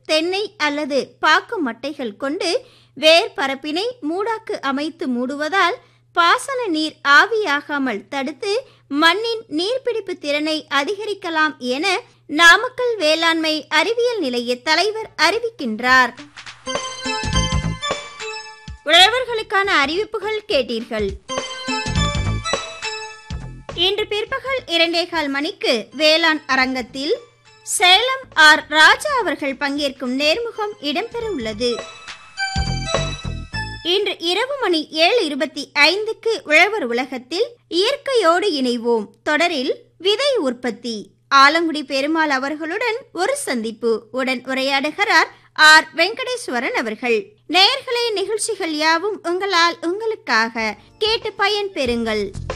தென்னை அல்லது பாக்கு மட்டைகள் கொண்டு வேர் பரப்பினை மூடாக்கு அமைத்து மூடுவதால் பாசன நீர் ஆவியாகாமல் தடுத்து மண்ணின் நீர்பிடிப்பு திறனை அதிகரிக்கலாம் என நாமக்கல் வேளாண்மை அறிவியல் நிலைய தலைவர் அறிவிக்கின்றார் உழவர்களுக்கான அறிவிப்புகள் கேட்டீர்கள் இன்று பிற்பகல் இரண்டேகால் மணிக்கு வேளாண் அரங்கத்தில் சேலம் ஆர் ராஜா அவர்கள் பங்கேற்கும் நேர்முகம் இடம்பெற உள்ளது இன்று இரவு மணி ஏழு இருபத்தி ஐந்துக்கு உழவர் உலகத்தில் இயற்கையோடு இணைவோம் தொடரில் விதை உற்பத்தி ஆலங்குடி பெருமாள் அவர்களுடன் ஒரு சந்திப்பு உடன் உரையாடுகிறார் ஆர் வெங்கடேஸ்வரன் அவர்கள் நேயர்களே நிகழ்ச்சிகள் யாவும் உங்களால் உங்களுக்காக கேட்டு பயன் பெறுங்கள்